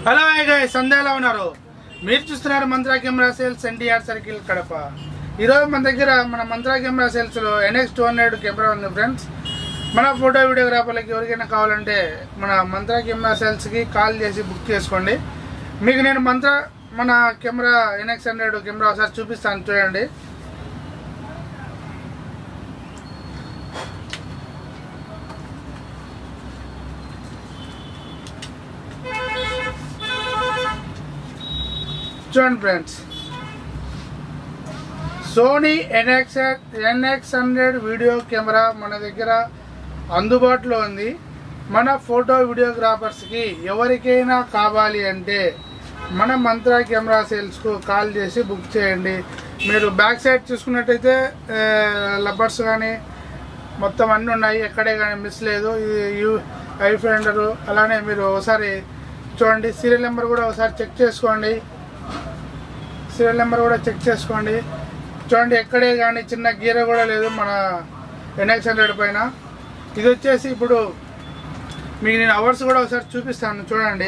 hello guys సంధ్య ఎలా ఉన్నారు మీరు చూస్తున్నారు Mantra camera sales NTR circle Kadapa ఈరోజు మన దగ్గర మన మంత్రా కెమెరా సేల్స్లో ఎన్ఎక్స్ టూ హండ్రెడ్ కెమెరా ఉంది ఫ్రెండ్స్ మన ఫోటో వీడియోగ్రాఫర్లకి ఎవరికైనా కావాలంటే మన మంత్రా కెమెరా సేల్స్కి కాల్ చేసి బుక్ చేసుకోండి మీకు నేను మంత్రా మన కెమెరా ఎన్ఎక్స్ హండ్రెడ్ కెమెరా ఒకసారి చూపిస్తాను చూడండి చూడండి friends Sony NX NX hundred video camera మన దగ్గర అందుబాటులో ఉంది మన ఫోటో వీడియోగ్రాఫర్స్కి ఎవరికైనా కావాలి అంటే మన మంత్రా కెమెరా సేల్స్కు కాల్ చేసి బుక్ చేయండి మీరు బ్యాక్ సైడ్ చూసుకున్నట్టయితే లబ్బర్స్ కానీ మొత్తం అన్నీ ఉన్నాయి ఎక్కడే కానీ మిస్ లేదు ఇది యూ ఐ ఫైండరు అలానే మీరు ఒకసారి చూడండి సీరియల్ నెంబర్ కూడా ఒకసారి చెక్ చేసుకోండి సీరియల్ నెంబర్ కూడా చెక్ చేసుకోండి చూడండి ఎక్కడే కానీ చిన్న గీర కూడా లేదు మన ఎన్ఎక్స్ హండ్రెడ్ పైన ఇది వచ్చేసి ఇప్పుడు మీకు నేను అవర్స్ కూడా ఒకసారి చూపిస్తాను చూడండి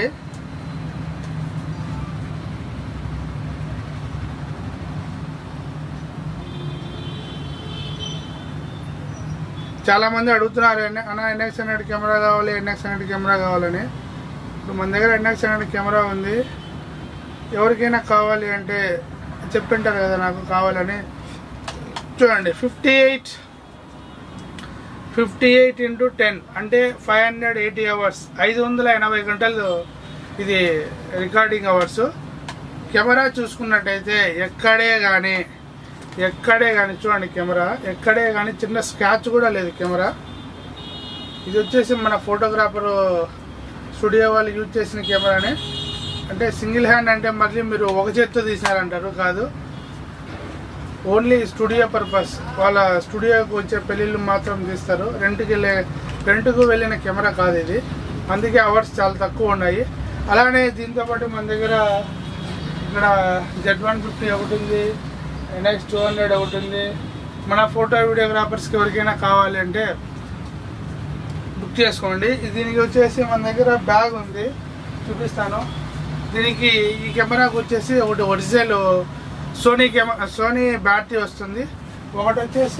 చాలా మంది అడుగుతున్నారు "ఎన్- అన్న ఎన్ఎక్స్ హండ్రెడ్ కెమెరా కావాలి ఎన్ఎక్స్ హండ్రెడ్ కెమెరా కావాలని ఇప్పుడు మన దగ్గర ఎన్ఎక్స్ హండ్రెడ్ కెమెరా ఉంది ఎవరికైనా కావాలి అంటే చెప్పింటారు కదా నాకు కావాలని చూడండి fifty eight fifty eight into ten అంటే ఫైవ్ హండ్రెడ్ ఎయిటీ అవర్స్ ఐదు వందల ఎనభై గంటలు ఇది రికార్డింగ్ అవర్స్ కెమెరా చూసుకున్నట్టయితే ఎక్కడే కానీ ఎక్కడే కానీ చూడండి కెమెరా ఎక్కడే కానీ చిన్న స్క్రాచ్ కూడా లేదు కెమెరా ఇది వచ్చేసి మన ఫోటోగ్రాఫర్ స్టూడియో వాళ్ళు యూజ్ చేసిన కెమెరానే అంటే సింగిల్ హ్యాండ్ అంటే మళ్ళీ మీరు ఒక చేత్తో తీసినారంటారు కాదు ఓన్లీ స్టూడియో పర్పస్ వాళ్ళ స్టూడియోకి వచ్చే పెళ్ళిళ్ళు మాత్రం తీస్తారు రెంట్కి వెళ్ళే రెంట్కు వెళ్ళిన కెమెరా కాదు ఇది అందుకే అవర్స్ చాలా తక్కువ ఉన్నాయి అలానే దీంతో పాటు మన దగ్గర ఇక్కడ జెడ్ వన్ ఫిఫ్టీ ఒకటి ఉంది ఎన్ఎక్స్ టూ హండ్రెడ్ ఒకటి ఉంది మన ఫోటో వీడియోగ్రాఫర్స్కి ఎవరికైనా కావాలి అంటే బుక్ చేసుకోండి దీనికి వచ్చేసి మన దగ్గర బ్యాగ్ ఉంది చూపిస్తాను దీనికి ఈ కెమెరాకి వచ్చేసి ఒకటి original Sony camera Sony battery వస్తుంది ఒకటి వచ్చేసి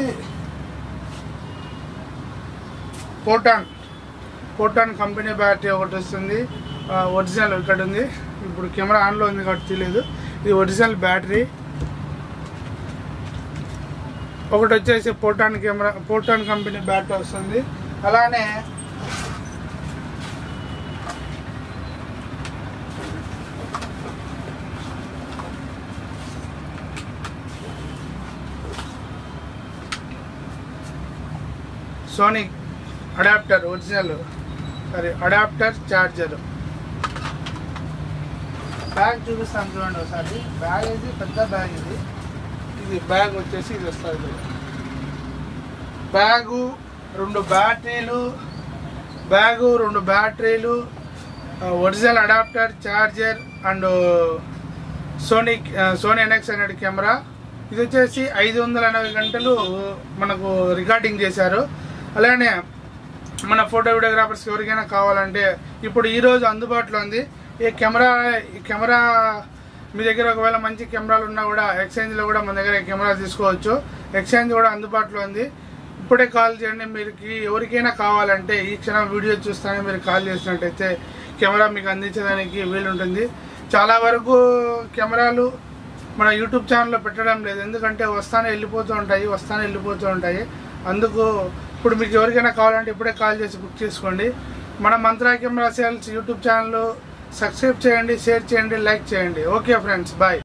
పోటాన్ పోటాన్ కంపెనీ బ్యాటరీ ఒకటి వస్తుంది ఆ, ఒరిజినల్ ఇక్కడ ఉంది ఇప్పుడు కెమెరా ఆన్లో ఉంది కాబట్టి తెలియదు ఇది ఒరిజినల్ బ్యాటరీ ఒకటి వచ్చేసి Photon camera Photon company battery వస్తుంది అలానే Sony adapter original sorry adapter charger bag చూపిస్తాను చూడండి ఒకసారి బ్యాగ్ ఇది పెద్ద బ్యాగ్ ఇది ఇది బ్యాగ్ వచ్చేసి ఇది వస్తుంది బ్యాగు రెండు బ్యాటరీలు బ్యాగు రెండు బ్యాటరీలు original adapter charger and Sony Sony NX hundred camera ఇది వచ్చేసి ఐదు వందల ఎనభై గంటలు మనకు రికార్డింగ్ చేశారు అలానే మన ఫోటో వీడియోగ్రాఫర్స్ ఎవరికైనా కావాలంటే ఇప్పుడు ఈరోజు అందుబాటులో ఉంది ఈ కెమెరా ఈ కెమెరా మీ దగ్గర ఒకవేళ మంచి కెమెరాలు ఉన్నా కూడా ఎక్స్చేంజ్లో కూడా మన దగ్గర ఈ కెమెరా తీసుకోవచ్చు ఎక్స్చేంజ్ కూడా అందుబాటులో ఉంది ఇప్పుడే కాల్ చేయండి మీరు ఎవరికైనా కావాలంటే ఈ క్షణం వీడియో చూస్తానే మీరు కాల్ చేసినట్టయితే కెమెరా మీకు అందించడానికి వీలుంటుంది చాలా వరకు కెమెరాలు మన యూట్యూబ్ ఛానల్లో పెట్టడం లేదు ఎందుకంటే వస్తానే వెళ్ళిపోతూ ఉంటాయి వస్తానే వెళ్ళిపోతూ ఉంటాయి అందుకు ఇప్పుడు మీకు ఎవరికైనా కావాలంటే ఇప్పుడే కాల్ చేసి బుక్ చేసుకోండి మన Mantra camera sales YouTube channel subscribe చేయండి షేర్ చేయండి లైక్ చేయండి ఓకే ఫ్రెండ్స్ బాయ్